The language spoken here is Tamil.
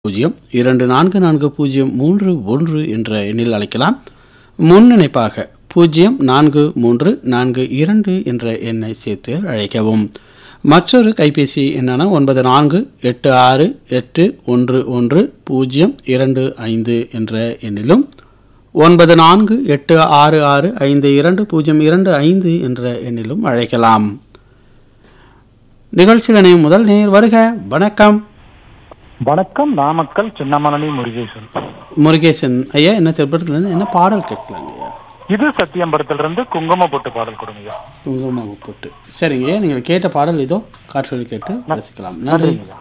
பூஜ்ஜியம் இரண்டு நான்கு நான்கு பூஜ்ஜியம் மூன்று ஒன்று என்ற எண்ணில் அழைக்கலாம் முன்னிணைப்பாக பூஜ்ஜியம் நான்கு மூன்று நான்கு இரண்டு என்ற எண்ணை சேர்த்து அழைக்கவும் மற்றொரு கைபேசி எண்ணான ஒன்பது நான்கு எட்டு ஆறு எட்டு ஒன்று ஒன்று பூஜ்ஜியம் இரண்டு ஐந்து என்ற எண்ணிலும் ஒன்பது நான்கு எட்டு ஆறு ஆறு ஐந்து இரண்டு பூஜ்ஜியம் இரண்டு ஐந்து என்ற எண்ணிலும் அழைக்கலாம் நிகழ்ச்சியில் இணையும் முதல் நேர் வருக வணக்கம் வணக்கம் நாமக்கல் சின்னமணி முருகேசன் முருகேசன் ஐயா என்ன திரைப்படத்துலேருந்து என்ன பாடல் கேட்கலாங்க ஐயா இது சத்தியம்பரத்துல இருந்து குங்கும போட்டு பாடல் கொடுங்க குங்குமம் போட்டு சரிங்க நீங்கள் கேட்ட பாடல் இதோ காற்றொலி கேட்டு ரசிக்கலாம் நன்றி நன்றிங்க